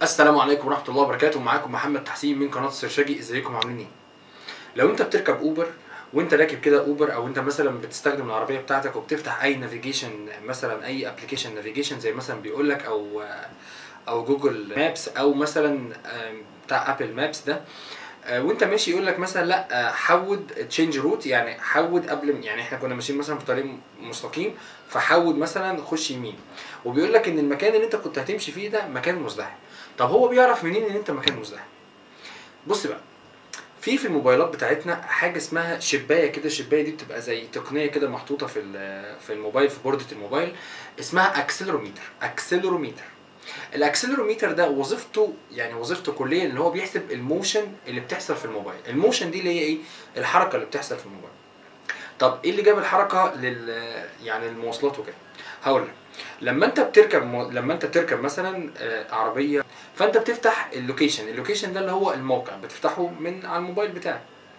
السلام عليكم ورحمه الله وبركاته معاكم محمد تحسين من قناه السرشاجي ازيكم عاملين ايه لو انت بتركب اوبر وانت راكب كده اوبر او انت مثلا بتستخدم العربيه بتاعتك وبتفتح اي نافيجيشن مثلا اي ابلكيشن نافيجيشن زي مثلا بيقول لك او او جوجل مابس او مثلا بتاع ابل مابس ده وانت ماشي يقول لك مثلا لا حود تشينج روت يعني حود قبل يعني احنا كنا ماشيين مثلا في طريق مستقيم فحود مثلا خش يمين وبيقول لك ان المكان اللي انت كنت هتمشي فيه ده مكان مزدحم طب هو بيعرف منين ان انت مكان مزدحم بص بقى في في الموبايلات بتاعتنا حاجه اسمها شبايه كده الشبايه دي بتبقى زي تقنيه كده محطوطه في في الموبايل في بورده الموبايل اسمها اكسلروميتر اكسلروميتر الاكسلروميتر ده وظيفته يعني وظيفته كليا ان هو بيحسب الموشن اللي بتحصل في الموبايل الموشن دي اللي هي ايه الحركه اللي بتحصل في الموبايل طب ايه اللي جاب الحركه لل يعني المواصلات وكده هقول لك لما انت بتركب مو... لما انت بتركب مثلا عربيه فانت بتفتح اللوكيشن اللوكيشن ده اللي هو الموقع بتفتحه من على الموبايل بتاعك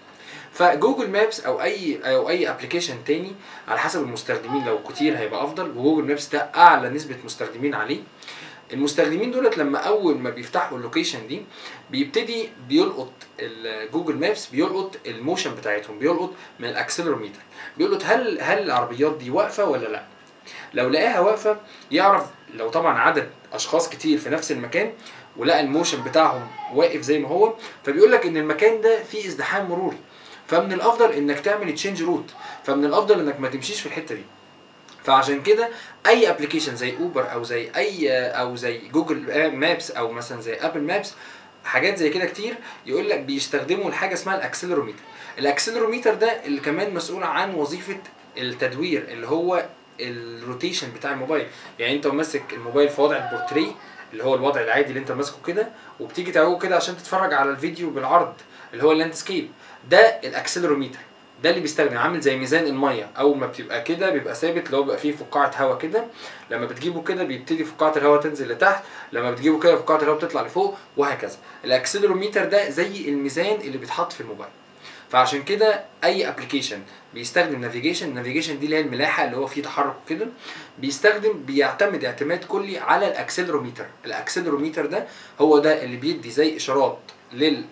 فجوجل مابس او اي او اي ابلكيشن تاني على حسب المستخدمين لو كتير هيبقى افضل وجوجل مابس ده اعلى نسبه مستخدمين عليه المستخدمين دولت لما اول ما بيفتحوا اللوكيشن دي بيبتدي بيلقط جوجل مابس بيلقط الموشن بتاعتهم بيلقط من الاكسلروميتر بيلقط هل هل العربيات دي واقفه ولا لا لو لقاها واقفه يعرف لو طبعا عدد اشخاص كتير في نفس المكان ولقى الموشن بتاعهم واقف زي ما هو فبيقول لك ان المكان ده فيه ازدحام مروري فمن الافضل انك تعمل تشينج روت فمن الافضل انك ما تمشيش في الحته دي فعشان كده اي ابلكيشن زي اوبر او زي اي او زي جوجل مابس او مثلا زي ابل مابس حاجات زي كده كتير يقول لك بيستخدموا الحاجه اسمها الاكسلروميتر الاكسلروميتر ده اللي كمان مسؤول عن وظيفه التدوير اللي هو الروتيشن بتاع الموبايل يعني انت ماسك الموبايل في وضع البورتريه اللي هو الوضع العادي اللي انت ماسكه كده وبتيجي تعوجه كده عشان تتفرج على الفيديو بالعرض اللي هو اللاندسكيب ده الاكسلروميتر ده اللي بيستخدم عامل زي ميزان الميه اول ما بتبقى كده بيبقى ثابت اللي هو بيبقى فيه فقاعه هواء كده لما بتجيبه كده بيبتدي فقاعه الهواء تنزل لتحت لما بتجيبه كده فقاعه الهواء بتطلع لفوق وهكذا الاكسلروميتر ده زي الميزان اللي بيتحط في الموبايل فعشان كده اي ابلكيشن بيستخدم نافيجيشن النافيجيشن دي اللي هي الملاحه اللي هو فيه تحرك كده بيستخدم بيعتمد اعتماد كلي على الاكسلروميتر الاكسلروميتر ده هو ده اللي بيدي زي اشارات لل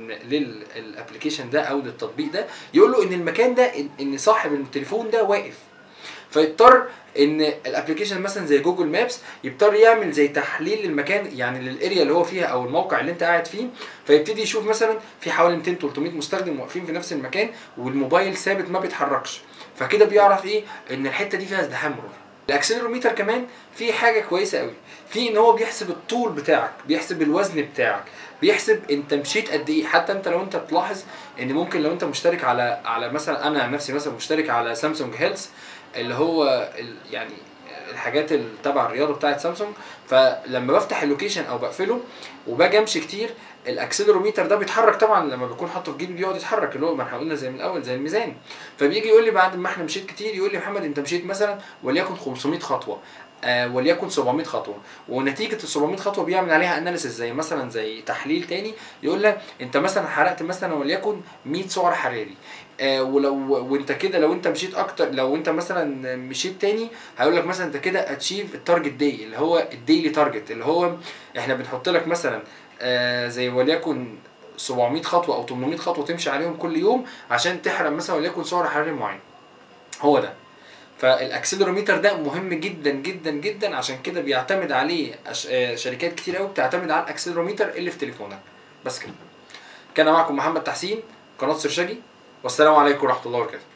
للابلكيشن ده او للتطبيق ده يقول له ان المكان ده ان صاحب التليفون ده واقف فيضطر ان الابلكيشن مثلا زي جوجل مابس يضطر يعمل زي تحليل للمكان يعني للاريا اللي هو فيها او الموقع اللي انت قاعد فيه فيبتدي يشوف مثلا في حوالي 200 300 مستخدم واقفين في نفس المكان والموبايل ثابت ما بيتحركش فكده بيعرف ايه ان الحته دي فيها ازدحام مروري الاكسلروميتر كمان في حاجه كويسه قوي في ان هو بيحسب الطول بتاعك بيحسب الوزن بتاعك بيحسب انت مشيت قد ايه حتى انت لو انت بتلاحظ ان ممكن لو انت مشترك على على مثلا انا عن نفسي مثلا مشترك على سامسونج هيلث اللي هو يعني الحاجات اللي تبع الرياضه بتاعت سامسونج فلما بفتح اللوكيشن او بقفله وباجي امشي كتير الاكسلروميتر ده بيتحرك طبعا لما بكون حاطه في جيبي بيقعد يتحرك اللي هو ما احنا قلنا زي من الاول زي الميزان فبيجي يقول لي بعد ما احنا مشيت كتير يقول لي محمد انت مشيت مثلا وليكن 500 خطوه آه وليكن 700 خطوه ونتيجه ال 700 خطوه بيعمل عليها اناليسيس زي مثلا زي تحليل تاني يقول لك انت مثلا حرقت مثلا وليكن 100 سعر حراري آه ولو وانت كده لو انت مشيت اكتر لو انت مثلا مشيت تاني هيقول لك مثلا انت كده اتشيف التارجت داي اللي هو الديلي تارجت اللي هو احنا بنحط لك مثلا آه زي وليكن 700 خطوه او 800 خطوه تمشي عليهم كل يوم عشان تحرق مثلا وليكن سعر حراري معين هو ده فالاكسلروميتر ده مهم جدا جدا جدا عشان كده بيعتمد عليه شركات كتير قوي بتعتمد على الاكسلروميتر اللي في تليفونك بس كده كان معكم محمد تحسين قناه سرشاجي والسلام عليكم ورحمه الله وبركاته